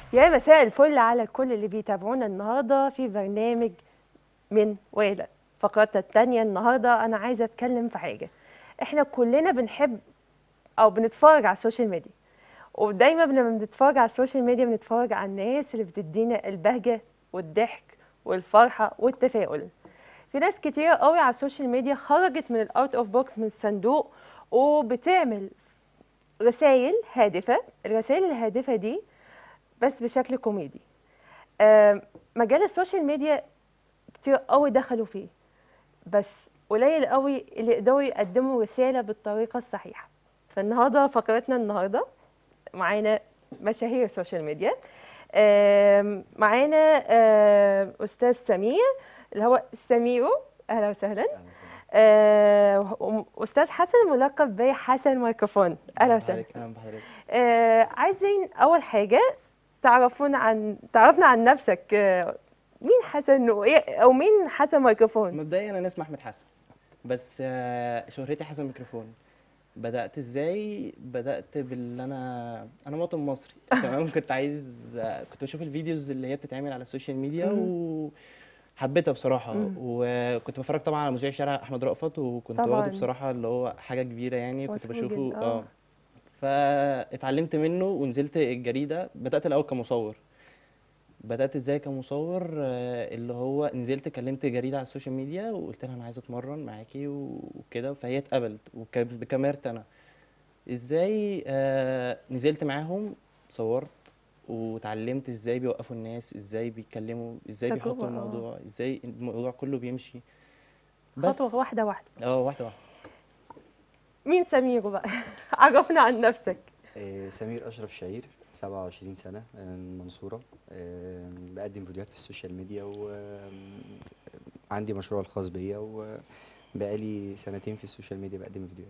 يا مساء الفل على كل اللي بيتابعونا النهارده في برنامج من ويلا فقرتنا التانية النهارده انا عايزه اتكلم في حاجه احنا كلنا بنحب او بنتفرج على السوشيال ميديا ودايما لما بنتفرج على السوشيال ميديا بنتفرج على الناس اللي بتدينا البهجه والضحك والفرحه والتفاؤل في ناس كتيرة قوي على السوشيال ميديا خرجت من الاوت اوف بوكس من الصندوق وبتعمل رسائل هادفة الرسائل الهادفة دي بس بشكل كوميدي آم، مجال السوشيال ميديا كتير قوي دخلوا فيه بس قليل قوي اللي يقدروا يقدموا رسالة بالطريقة الصحيحة فالنهارده فقرتنا النهارده معانا مشاهير السوشيال ميديا آم، معانا آم، استاذ سمير اللي هو سميرو اهلا وسهلا آه، استاذ حسن ملقب بحسن ميكروفون اهلا وسهلا اهلا بحضرتك آه، عايزين اول حاجه تعرفونا عن تعرفنا عن نفسك آه، مين حسن وايه او مين حسن ميكروفون مبدئيا انا اسمي احمد حسن بس آه، شهرتي حسن ميكروفون بدات ازاي بدات بال انا انا مواطن مصري تمام كنت عايز آه، كنت بشوف الفيديوز اللي هي بتتعمل على السوشيال ميديا مم. وحبيتها بصراحه مم. وكنت بتفرج طبعا على مذيع الشارع احمد رأفت وكنت طبعاً. واخده بصراحه اللي هو حاجه كبيره يعني كنت مشهور بشوفه جداً، آه. اه فاتعلمت منه ونزلت الجريده بدات الاول كمصور بدات ازاي كمصور آه، اللي هو نزلت كلمت جريده على السوشيال ميديا وقلت لها انا عايز اتمرن معاكي وكده فهي اتقبلت وكان بكاميرتي انا ازاي آه نزلت معاهم صورت واتعلمت ازاي بيوقفوا الناس ازاي بيتكلموا ازاي تجربة، بيحطوا آه. الموضوع ازاي الموضوع كله بيمشي خطوه واحده واحده اه واحده واحده مين سميرو بقى عرفنا عن نفسك آه، سمير أشرف شعير 27 سنة آه، من المنصورة آه، بقدم فيديوهات في السوشيال ميديا وعندي مشروع الخاص بيا وبقالي سنتين في السوشيال ميديا بقدم فيديوهات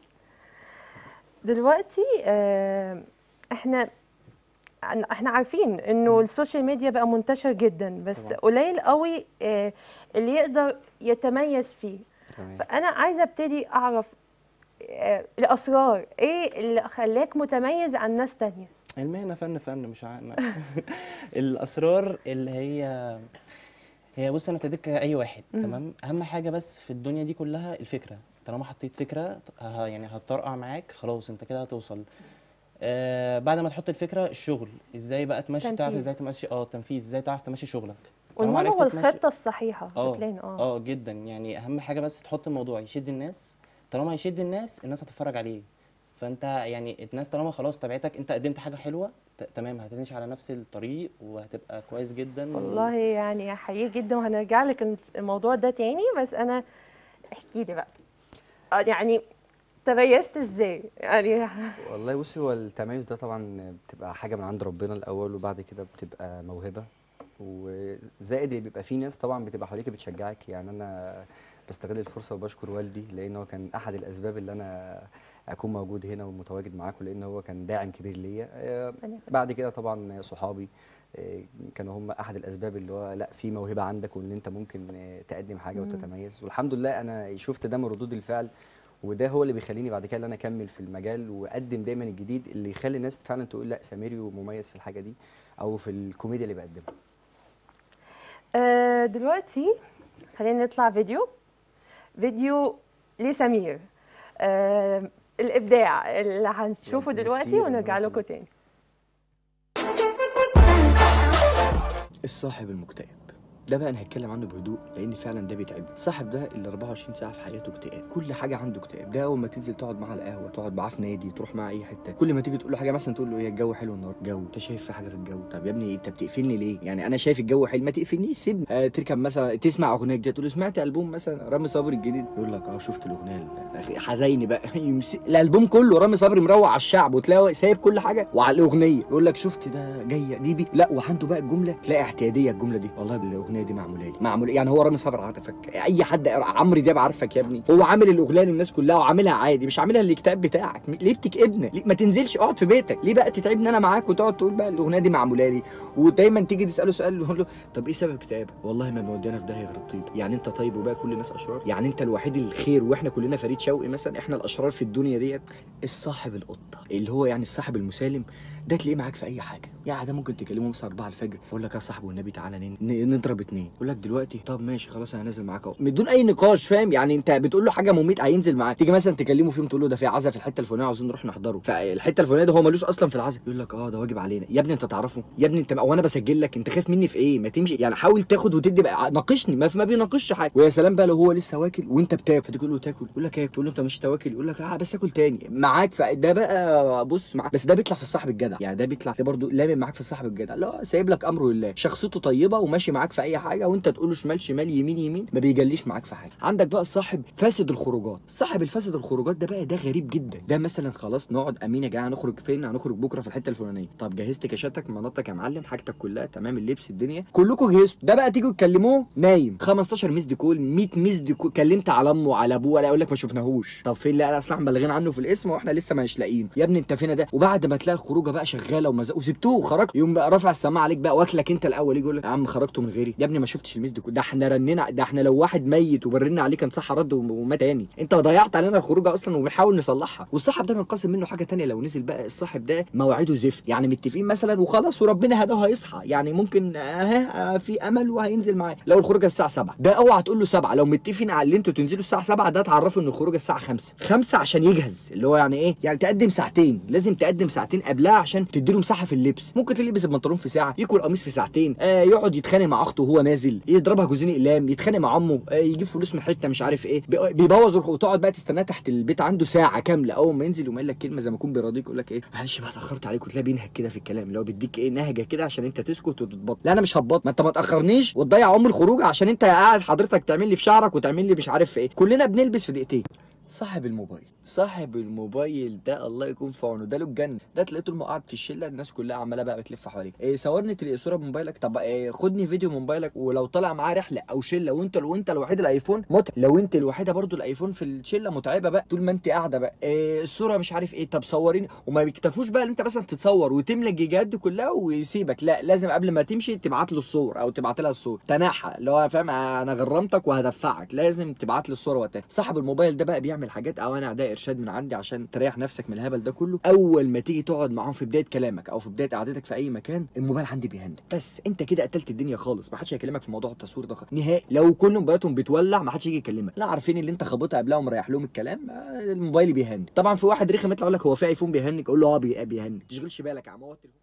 دلوقتي آه، احنا عن- احنا عارفين انه السوشيال ميديا بقى منتشر جدا بس طبعاً. قليل قوي آه، اللي يقدر يتميز فيه تمام فانا عايزه ابتدي اعرف آه، الاسرار ايه اللي خلاك متميز عن ناس تانية المهنة فن فن مش عنا الأسرار اللي هي هي بص أنا ابتديت كأي واحد مم. تمام أهم حاجة بس في الدنيا دي كلها الفكرة طالما حطيت فكرة ه- يعني هتطرقع معاك خلاص أنت كده هتوصل آه بعد ما تحط الفكرة الشغل ازاي بقى تمشي تعرف ازاي تنفيذ. تمشي اه تنفيذ ازاي تعرف تمشي شغلك طالما والمهم هو عرفت تمشي- الخطه الصحيحه اه بلان اه اه جدا يعني اهم حاجه بس تحط الموضوع يشد الناس طالما يشد الناس الناس هتتفرج عليه فانت يعني الناس طالما خلاص تابعتك انت قدمت حاجه حلوه ت- تمام هتمشي على نفس الطريق وهتبقى كويس جدا و- والله يعني احييه جدا وهنرجع لك الموضوع ده تاني بس انا احكي لي بقى آه، يعني تميزت ازاي يعني والله بصي هو التميز ده طبعا بتبقى حاجة من عند ربنا الأول وبعد كده بتبقى موهبة وزائد اللي بيبقى في ناس طبعا بتبقى حواليك بتشجعك يعني أنا بستغل الفرصة وبشكر والدي لأن هو كان أحد الأسباب اللي أنا أكون موجود هنا ومتواجد معاكم لأن هو كان داعم كبير ليا آه، بعد كده طبعا صحابي آه، كانوا هم احد الاسباب اللي هو لا في موهبه عندك وان انت ممكن آه، تقدم حاجه مم. وتتميز والحمد لله انا شفت ده من ردود الفعل وده هو اللي بيخليني بعد كده ان انا اكمل في المجال واقدم دايما الجديد اللي يخلي الناس فعلا تقول لا سميريو مميز في الحاجه دي او في الكوميديا اللي بقدمها آه، دلوقتي خلينا نطلع فيديو فيديو لسمير آه، الابداع اللي هنشوفه ميرسي، دلوقتي ربنا ونرجع لكم يخليك. تاني الصاحب المكتئب ده بقى انا هتكلم عنه بهدوء لان فعلا ده بيتعبني الصاحب ده اللي 24 ساعه في حياته اكتئاب كل حاجه عنده اكتئاب ده اول ما تنزل تقعد معاه على القهوه تقعد معاه في نادي تروح معاه اي حته كل ما تيجي تقول له حاجه مثلا تقول له ايه الجو حلو النهارده جو انت شايف في حاجه في الجو طب يا ابني انت بتقفلني ليه يعني انا شايف الجو حلو ما تقفلنيش سيبني آه تركب مثلا تسمع اغنيه جديده تقول له سمعت البوم مثلا رامي صبري الجديد يقول لك اه شفت الاغنيه ال- حزيني بقى يمس- الالبوم كله رامي صبري مروع على الشعب وتلاقي سايب كل حاجه وعلى الاغنيه يقول لك شفت ده جايه دي بي لا وعنده بقى الجمله تلاقي اعتياديه الجمله دي والله الاغنيه دي معموله لي معمول يعني هو رامي صبري عارفك اي حد عمرو دياب عارفك يا ابني هو عامل الاغنيه للناس كلها وعاملها عادي مش عاملها للاكتئاب بتاعك ليه بتكئبنا ليه ما تنزلش اقعد في بيتك ليه بقى تتعبني انا معاك وتقعد تقول بقى الاغنيه دي معموله لي ودايما تيجي تساله سؤال يقول له طب ايه سبب اكتئابك والله ما مودينا في داهيه غير الطيب يعني انت طيب وبقى كل الناس اشرار يعني انت الوحيد الخير واحنا كلنا فريد شوقي مثلا احنا الاشرار في الدنيا ديت الصاحب القطه اللي هو يعني الصاحب المسالم ده تلاقيه معاك في اي حاجه يعني ده ممكن تكلمه مثلا 4 الفجر يقول لك يا صاحبي والنبي تعالى ن- ن- نضرب اتنين يقول لك دلوقتي طب ماشي خلاص انا نازل معاك اهو بدون اي نقاش فاهم يعني انت بتقول له حاجه مميت هينزل معاك تيجي مثلا تكلمه فيهم تقول له ده في عزا في الحته الفلانيه عاوزين نروح نحضره فالحته الفلانيه ده هو ملوش اصلا في العزا يقول لك اه ده واجب علينا يا ابني انت تعرفه يا ابني انت هو انا بسجل لك انت خايف مني في ايه ما تمشي يعني حاول تاخد وتدي بقى ناقشني ما, ما بيناقشش حاجه ويا سلام بقى لو هو لسه واكل وانت بتاكل فتقول له تاكل يقول لك ايه تقول له انت مش تاكل يقول لك اه بس اكل تاني معاك فده بقى بص معاك بس ده بيطلع في الصاحب الجدع يعني ده بيطلع ده برضه لامم معاك في الصاحب الجدع لا سايب لك امره لله شخصيته طيبه وماشي معاك في اي حاجه وانت تقول له شمال شمال يمين يمين ما بيجليش معاك في حاجه عندك بقى الصاحب فاسد الخروجات صاحب الفاسد الخروجات ده بقى ده غريب جدا ده مثلا خلاص نقعد امين يا جماعه هنخرج فين هنخرج بكره في الحته الفلانيه طب جهزت كاشاتك مناطك يا معلم حاجتك كلها تمام اللبس الدنيا كلكم جهزتوا ده بقى تيجوا تكلموه نايم 15 ميس دي كول 100 ميس دي كول كلمت على امه وعلى ابوه ولا يقول لك ما شفناهوش طب فين لا اصل احنا مبلغين عنه في الاسم واحنا لسه مش لاقيين يا ابني انت فين ده وبعد ما تلاقي الخروجه بقى شغاله ومزق وسبتوه وخرجت يقوم بقى رافع السماعه عليك بقى واكلك انت الاول يجي يقول لك يا عم خرجتوا من غيري يا ابني ما شفتش الميس دي كول ده احنا رننا ده احنا لو واحد ميت وبرنا عليه كان صح رد وم- ومات تاني انت ضيعت علينا الخروجه اصلا وبنحاول نصلحها والصاحب ده بنقسم منه حاجه تانية لو نزل بقى الصاحب ده مواعيده زفت يعني متفقين مثلا وخلاص وربنا هداه هيصحى يعني ممكن اه في امل وهينزل معاه لو الخروجه الساعه 7 ده اوعى تقول له 7 لو متفقين على اللي انتوا تنزلوا الساعه 7 ده تعرفوا ان الخروجه الساعه 5 5 عشان يجهز اللي هو يعني ايه يعني تقدم ساعتين لازم تقدم ساعتين قبلها عشان تديله مساحه في اللبس ممكن تلبس البنطلون في ساعه يكوي القميص في ساعتين آه يقعد يتخانق مع اخته وهو نازل يضربها جوزين اقلام يتخانق مع امه آه يجيب فلوس من حته مش عارف ايه بي- بيبوظ الخ- وتقعد بقى تستناه تحت البيت عنده ساعه كامله اول ما ينزل يقوم قايل لك كلمه زي ما يكون بيراضيك يقول لك ايه معلش بقى اتاخرت عليك وتلاقيه بينهج كده في الكلام اللي هو بيديك ايه نهجه كده عشان انت تسكت وتتبط لا انا مش هبط ما انت ما تاخرنيش وتضيع عمر الخروج عشان انت قاعد حضرتك تعمل لي في شعرك وتعمل لي مش عارف في ايه كلنا بنلبس في دقيقتين صاحب الموبايل صاحب الموبايل ده الله يكون في عونه ده له الجنه ده تلاقيته لما قاعد في الشله الناس كلها عماله بقى بتلف حواليك إيه صورني تلاقي صوره بموبايلك طب إيه خدني فيديو من موبايلك ولو طلع معاه رحله او شله وانت وانت الوحيد الايفون متعب لو انت الوحيده برضو الايفون في الشله متعبه بقى طول ما انت قاعده بقى إيه الصوره مش عارف ايه طب صوريني وما بيكتفوش بقى ان انت مثلا تتصور وتملى الجيجات دي كلها ويسيبك لا لازم قبل ما تمشي تبعت له الصور او تبعت لها الصور تناحى اللي هو فاهم انا غرمتك وهدفعك لازم تبعت لي الصوره وقتها صاحب الموبايل ده بقى بيعمل حاجات او انا ده ارشاد من عندي عشان تريح نفسك من الهبل ده كله اول ما تيجي تقعد معاهم في بدايه كلامك او في بدايه قعدتك في اي مكان الموبايل عندي بيهنج بس انت كده قتلت الدنيا خالص ما حدش هيكلمك في موضوع التصوير ده خالص نهائي لو كل موبايلاتهم بتولع ما حدش يجي يكلمك لا عارفين اللي انت خبطها قبلها ومريح لهم الكلام آه، الموبايل بيهنج طبعا في واحد رخم يطلع يقول لك هو في ايفون بيهنج اقول له اه بي- بيهنج ما تشغلش بالك يا عم هو التليفون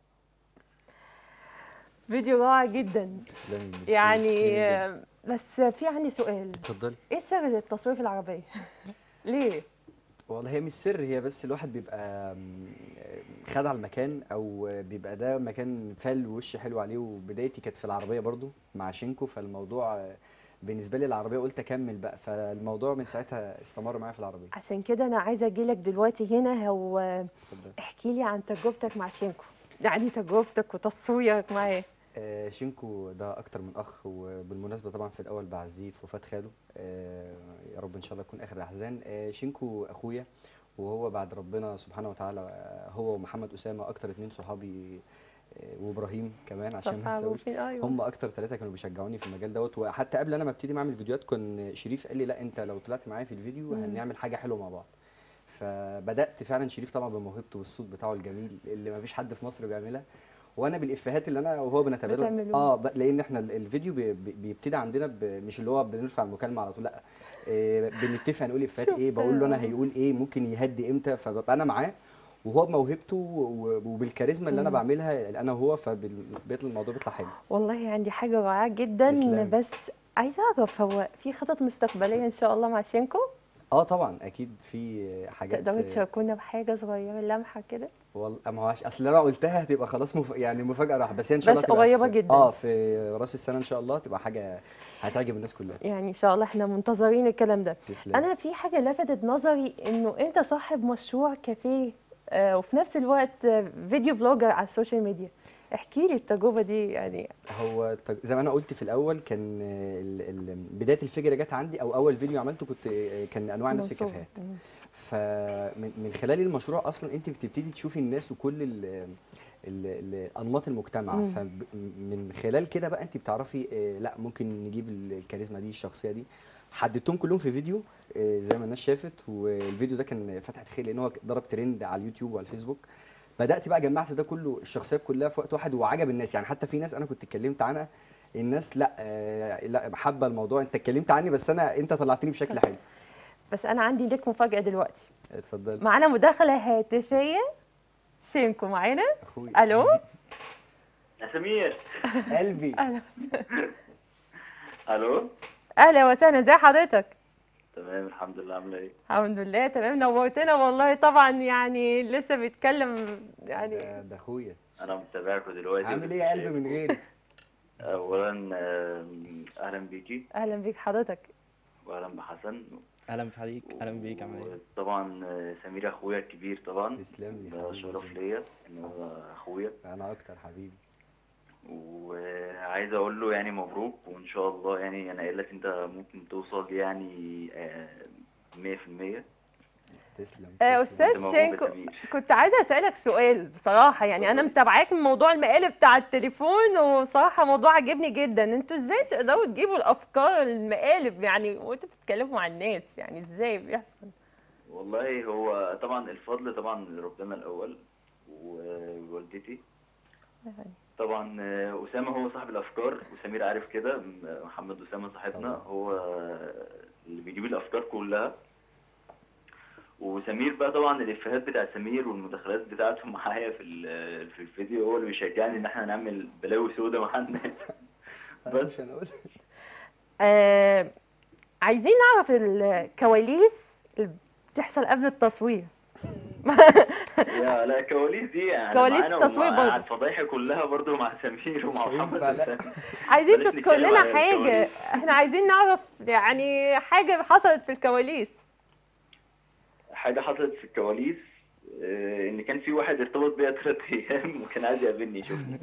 فيديو رائع جدا تسلمي ميرسي. يعني جميل جداً. آه، بس في عندي سؤال اتفضلي ايه سر التصوير في العربيه ليه والله هي مش سر هي بس الواحد بيبقى آم، خد على المكان او بيبقى ده مكان فال وش حلو عليه وبدايتي كانت في العربيه برضو مع شينكو فالموضوع آه، بالنسبه لي العربيه قلت اكمل بقى فالموضوع من ساعتها استمر معايا في العربيه عشان كده انا عايزه اجيلك دلوقتي هنا هو اتفضل احكي لي عن تجربتك مع شينكو يعني تجربتك وتصويرك معاه آه، شينكو ده اكتر من اخ وبالمناسبه طبعا في الاول بعزيه في وفاه خاله آه، يا رب ان شاء الله يكون اخر الاحزان آه، شينكو اخويا وهو بعد ربنا سبحانه وتعالى آه، هو ومحمد اسامه اكتر اتنين صحابي آه، وابراهيم كمان عشان ما صفا نسويش وفين ايوه هم اكتر ثلاثه كانوا بيشجعوني في المجال دوت وحتى قبل انا ما ابتدي معمل فيديوهات كان شريف قال لي لا انت لو طلعت معايا في الفيديو مم. هنعمل حاجه حلوه مع بعض فبدات فعلا شريف طبعا بموهبته والصوت بتاعه الجميل اللي ما فيش حد في مصر بيعملها وانا بالافيهات اللي انا وهو بنتبادل بتعملوها. اه ب- لان احنا ال- الفيديو بي- بي- بيبتدي عندنا ب- مش اللي هو بنرفع المكالمه على طول لا إيه بنتفق هنقول افيهات ايه بقول له انا شفتها. هيقول ايه ممكن يهدي امتى فببقى انا معاه وهو بموهبته و- وبالكاريزما اللي انا مم. بعملها انا وهو فبيطلع الموضوع بيطلع حلو والله عندي حاجه رائعه جدا تسلمي. بس عايزه اعرف هو في خطط مستقبليه ان شاء الله مع شينكو اه طبعا اكيد في حاجات تقدروا تشاركونا بحاجه صغيره لمحه كده والله ما هوش اصل انا قلتها هتبقى خلاص مف... يعني مفاجاه راح بس هي ان شاء بس الله تبقى قريبة في... جدا. اه في راس السنه ان شاء الله تبقى حاجه هتعجب الناس كلها يعني ان شاء الله احنا منتظرين الكلام ده تسلم انا في حاجه لفتت نظري انه انت صاحب مشروع كافيه آه، وفي نفس الوقت آه، فيديو بلوجر على السوشيال ميديا احكي لي التجربه دي يعني هو تج- زي ما انا قلت في الاول كان ال... ال... بدايه الفكره جت عندي او اول فيديو عملته كنت كان انواع الناس في منصور. الكافيهات مم. فمن من خلال المشروع اصلا انت بتبتدي تشوفي الناس وكل ال ال- ال- انماط المجتمع مم. فمن خلال كده بقى انت بتعرفي آه، لا ممكن نجيب ال- الكاريزما دي الشخصيه دي حددتهم كلهم في فيديو آه، زي ما الناس شافت والفيديو ده كان فتحه خير لان هو ضرب ترند على اليوتيوب وعلى الفيسبوك بدات بقى جمعت ده كله الشخصيات كلها في وقت واحد وعجب الناس يعني حتى في ناس انا كنت اتكلمت عنها الناس لا آه لا حابه الموضوع انت اتكلمت عني بس انا انت طلعتني بشكل حلو بس انا عندي ليك مفاجاه دلوقتي اتفضل معانا مداخله هاتفيه شينكو معانا اخويا الو يا سمير قلبي اهلا الو اهلا وسهلا ازي حضرتك تمام الحمد لله عامله ايه الحمد لله تمام نورتنا والله طبعا يعني لسه بيتكلم يعني ده ده اخويا انا متابعكم دلوقتي عامل ايه يا قلبي من غيري اولا آم، اهلا بيكي اهلا بيك حضرتك واهلا بحسن اهلا بحضرتك اهلا بيك عامل ايه طبعا آه، سمير اخويا الكبير طبعا تسلم لي ده حبيبي. شرف ليا ان هو اخويا انا اكتر حبيبي وعايز اقول له يعني مبروك وان شاء الله يعني انا قايل لك انت ممكن توصل يعني آه، 100% تسلم آه، تسلم. استاذ موجود شينكو يا سمير. كنت عايزه اسالك سؤال بصراحه يعني انا متابعاك من موضوع المقالب بتاع التليفون وصراحه موضوع عجبني جدا انتوا ازاي تقدروا تجيبوا الافكار المقالب يعني وانتوا بتتكلموا مع الناس يعني ازاي بيحصل والله هو طبعا الفضل طبعا لربنا الاول ووالدتي طبعا آه، اسامه هو صاحب الافكار وسمير عارف كده م- محمد اسامه صاحبنا طبعا. هو آه، اللي بيجيب الافكار كلها وسمير بقى طبعا الافيهات بتاع سمير والمداخلات بتاعته معايا في ال- في الفيديو هو اللي بيشجعني ان احنا نعمل بلاوي سودا مع الناس أنا بس. مش هنقول آه عايزين نعرف الكواليس اللي بتحصل قبل التصوير يا لا كواليس دي يعني كواليس معانا التصوير ومع برضه. الفضايح كلها برضه مع سمير ومع مش محمد هينفع، لا. أسامة. عايزين بلاش تذكر نتكلم لنا على حاجه الكواليس. احنا عايزين نعرف يعني حاجه حصلت في الكواليس حاجة حصلت في الكواليس آه، إن كان في واحد ارتبط بيا تلات أيام وكان عايز يقابلني يشوفني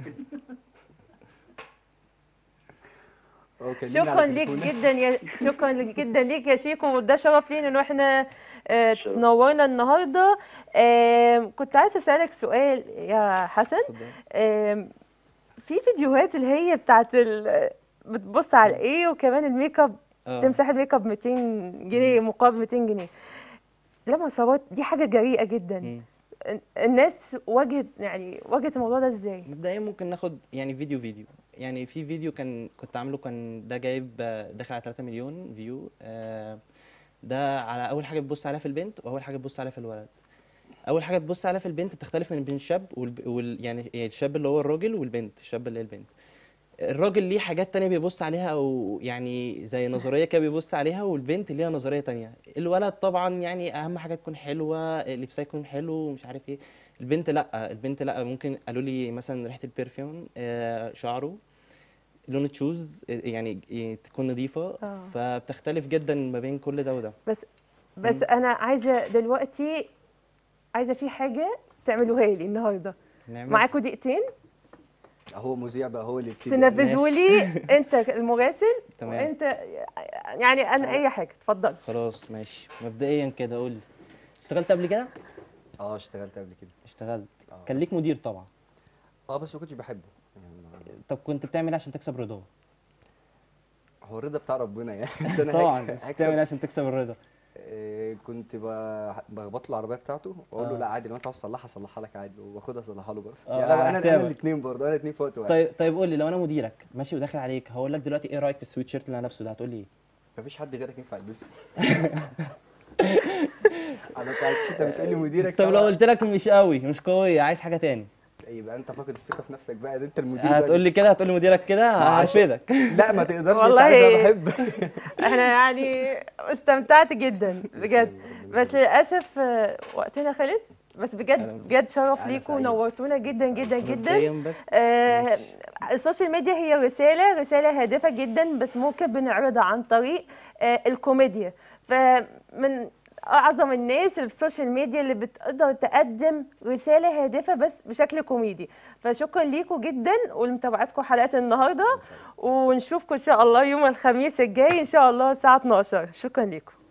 هو كلمني شكرا على ليك تليفونك. جدا يا شكرا ليك جدا ليك يا شيكو وده شرف لينا ان احنا آه، شرف. نورنا النهارده آم، كنت عايزه اسالك سؤال يا حسن اتفضل آم، في فيديوهات اللي هي بتاعت ال- بتبص على ايه وكمان الميك اب اه تمسح الميك اب 200 جنيه مقابل 200 جنيه لما صورت دي حاجه جريئه جدا مم. الناس واجهت يعني واجهت الموضوع ده ازاي مبدئيا ممكن ناخد يعني فيديو فيديو يعني في فيديو كان كنت عامله كان ده جايب آه، داخل على 3 مليون فيو آه، ده على اول حاجه بتبص عليها في البنت واول حاجه بتبص عليها في الولد اول حاجه بتبص عليها في البنت بتختلف من بين الشاب والب... وال... يعني الشاب اللي هو الراجل والبنت الشاب اللي هي البنت الراجل ليه حاجات تانية بيبص عليها او يعني زي نظريه كده بيبص عليها والبنت ليها نظريه تانية الولد طبعا يعني اهم حاجه تكون حلوه لبسها يكون حلو ومش عارف ايه البنت لا البنت لا ممكن قالوا لي مثلا ريحه البرفيوم آه، شعره لون التشوز آه، يعني ي- تكون نظيفه آه. فبتختلف جدا ما بين كل ده وده بس بس انا عايزه دلوقتي عايزه في حاجه تعملوها لي النهارده نعمل معاكم دقيقتين هو مذيع بقى هو اللي يبتدي تنفذوا لي انت المراسل تمام. وانت يعني انا اي حاجه اتفضل خلاص ماشي مبدئيا كده قول لي اشتغلت قبل كده اه اشتغلت قبل كده اشتغلت آه، كان بس- ليك مدير طبعا اه بس ما كنتش بحبه يعني ما- طب كنت بتعمل ايه عشان تكسب رضاه هو الرضا بتاع ربنا يعني بس انا طبعا هكسب- بس هكسب بتعمل ايه عشان تكسب الرضا آه، كنت ب- بخبط له العربيه بتاعته واقول له آه. لا عادي لو انت عاوز تصلحها صلحها لك عادي واخدها اصلحها له برضه آه، يعني على انا انا حسابك. الاثنين برضه انا الاثنين في وقت واحد طيب طيب قول لي لو انا مديرك ماشي وداخل عليك هقول لك دلوقتي ايه رايك في السويت شيرت اللي انا لابسه ده هتقول لي ايه مفيش حد غيرك ينفع يلبسه انا بتاعت انت بتقول لي مديرك طب لو طبعا. قلت لك مش قوي مش قويه عايز حاجه تاني يبقى انت فاقد الثقه في نفسك بقى ده انت المدير بقى. هتقول لي كده هتقول لي مديرك كده عشان- هفيدك لا ما تقدرش انت والله عارف انا بحبك احنا يعني استمتعت جدا بجد ربنا بس للاسف آه، وقتنا خلص بس بجد أنا- بجد شرف أنا ليكم سعيد. ونورتونا جدا جدا جدا مبدئيا بس آه، ماشي. السوشيال ميديا هي رسالة رسالة هادفة جدا بس ممكن بنعرضها عن طريق آه، الكوميديا فمن أعظم الناس اللي في السوشيال ميديا اللي بتقدر تقدم رسالة هادفة بس بشكل كوميدي فشكرا ليكم جدا ولمتابعتكم حلقات النهاردة ونشوفكم إن شاء الله يوم الخميس الجاي إن شاء الله الساعة 12 شكرا ليكم